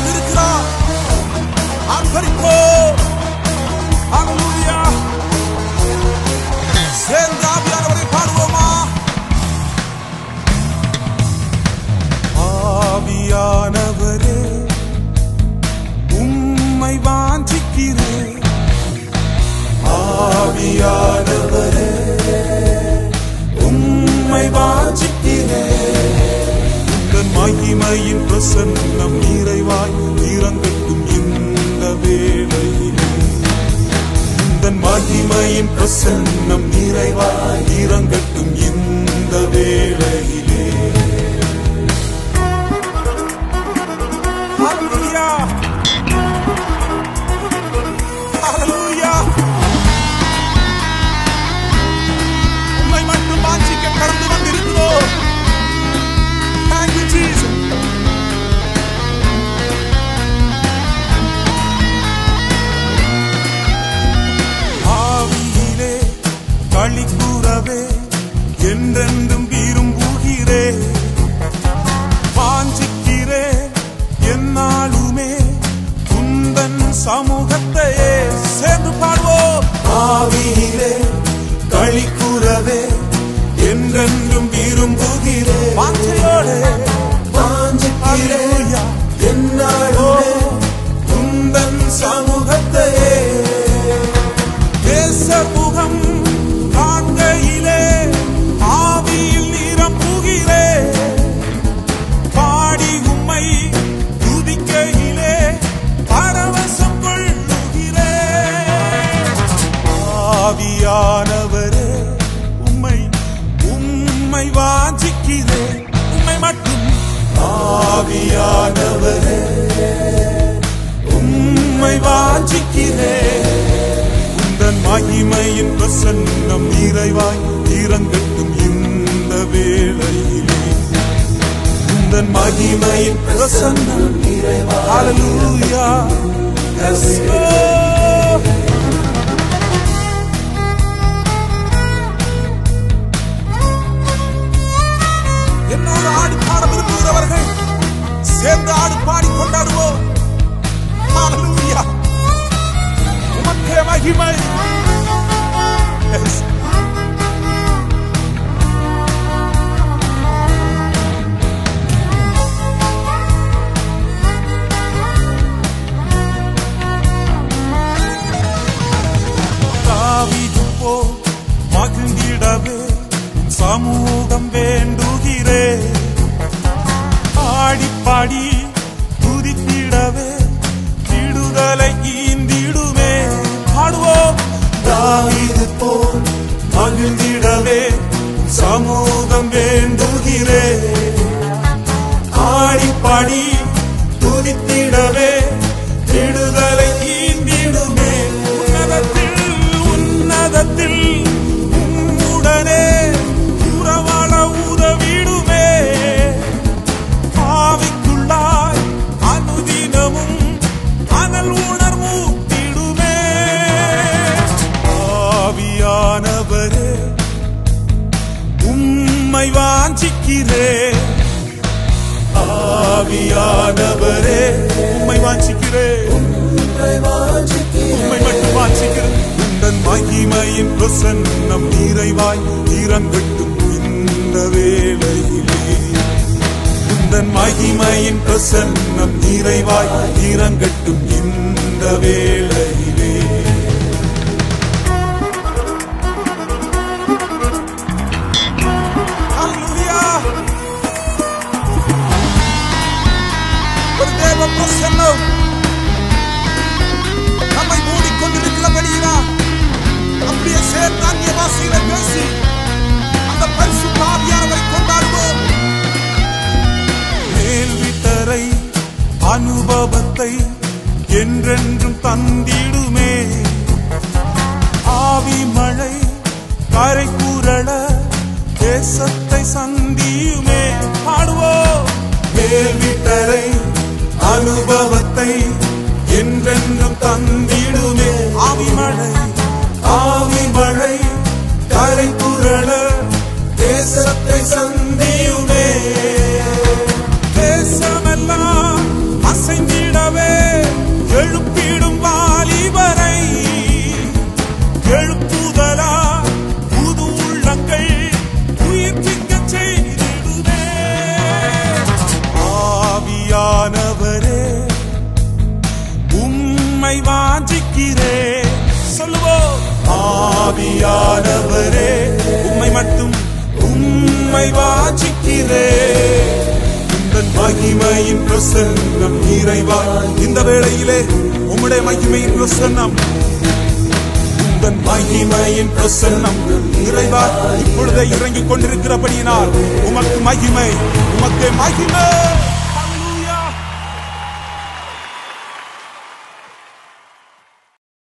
வந்திருக்கிறார் ஆர்ப்பரிப்போ ஹalleluya சேர்ந்து ஆவியானவரை பாடுவோமா ஆவியானவரே உம்மை வாஞ்சிக்கிறேன் ஆவியானவரே உம்மை வாஞ்சிக்கிறேன் உங்கள் மகிமையின் பிரசன்னம் நிறைவாய் இறங்கட்டும் இந்த வேளையிலே உந்தன் மகிமையின் பிரசன்னம் நிறைவாய் இறங்கட்டும் இந்த வேளையிலே Hallelujah. Hallelujah. உம்மை மட்டும் வாஞ்சிக்க கடந்து வந்திருக்கிறோம் Thank you, Jesus. ஆவியிலே களி கூறவே என்றென்றும் விரும்புகிறே வாஞ்சிக்கிறே என்னாலுமே குந்தன் சமூகத்தையே சேர்ந்து பாடுவோம் ஆவியிலே களி கூறவே என்றென்றும் விரும்புகிறே வாஞ்சையோடு வாஞ்சிக்கிறே என்னாலுமே குந்தன் சமூகத்தையே தேசமுகம் காண்கையிலே ஆவியில் நிரம்புகிறே பாடி உம்மை துதிக்கையிலே பரவசம் கொள்ளுகிறே ஆவியானவரே உம்மை உம்மை வாஞ்சிக்கிறே உம்மை மட்டும் ஆவியானவரே உம்மை வாஞ்சிக்கிறே உந்தன் மகிமையின் பிரசன்னம் நிறைவாய் இறங்கட்டும் இந்த வேளையிலே உந்தன் மகிமையின் பிரசன்னம் நிறைவாய் ஹalleluya Yes, Lord. என்னோடு ஆடி பாட விரும்புகிறவர்கள் சேர்ந்து ஆடி பாடி கொண்டாடுவோம் ஹalleluya உமக்கே மகிமை Yes. தாவீது போல் மகிழ்ந்திடவே உன் சமூகம் வேண்டுகிறே ஆடி பாடி துதித்திடவே விடுதலை ஈந்திடுமே பாடுவோம் தாவீது போல் மகிழ்ந்திடவே உன் சமூகம் வேண்டுகிறே ஆடி பாடி துதித்திடவே விடுதலை ஈந்திடுமே உன்னதத்தில் உன்னதத்தில் உம்முடனே உறவாட உதவிடுமே ஆவிக்குள்ளாய் அனுதினமும் அனல் உணர்வூட்டிடுமே ஆவியானவரே உம்மை வாஞ்சிக்கிறேன் ஆவியானவரே உம்மை வாஞ்சிக்கிறேன் உம்மை மட்டும் வாஞ்சிக்கிறேன் உந்தன் மகிமையின் பிரசன்னம் நிறைவாய் இறங்கட்டும் இந்த வேளையிலே உந்தன் மகிமையின் பிரசன்னம் நிறைவாய் இறங்கட்டும் இந்த வேளையிலே Hallelujah. ஒரு தேவ பிரசன்னம் நம்மை மூடிக்கொண்டிருக்கிறபடியா அப்படியே சேர்ந்து அந்நிய வாசியில பேசி அந்த பரிசுத்த ஆவியானவரை கொண்டாடுவோம் மேல் வீட்டரை அனுபவத்தை என்றென்றும் தந்திடுமே ஆவி மழை கரை கூறல தேசத்தை சந்தியுமே பாடுவோம் மேல் வீட்டரை அனுபவத்தை என்றென்றும் தந்திடுமே ஆவி மழை ஆவி மழை கரை புரள தேசத்தை சந்தியுமே தேசமெல்லாம் அசைந்திட ஆவியானவரே உம்மை மட்டும் உம்மை வாஞ்சிக்கிறே உந்தன் மகிமையின் பிரசன்னம் இறைவா இந்த வேளையிலே உம்முடைய மகிமையின் பிரசன்னம் உந்தன் மகிமையின் பிரசன்னம் இறைவா இப்பொழுதே இறங்கிக் கொண்டிருக்கிறபடியினால் உமக்கு மகிமை உமக்கு மகிமை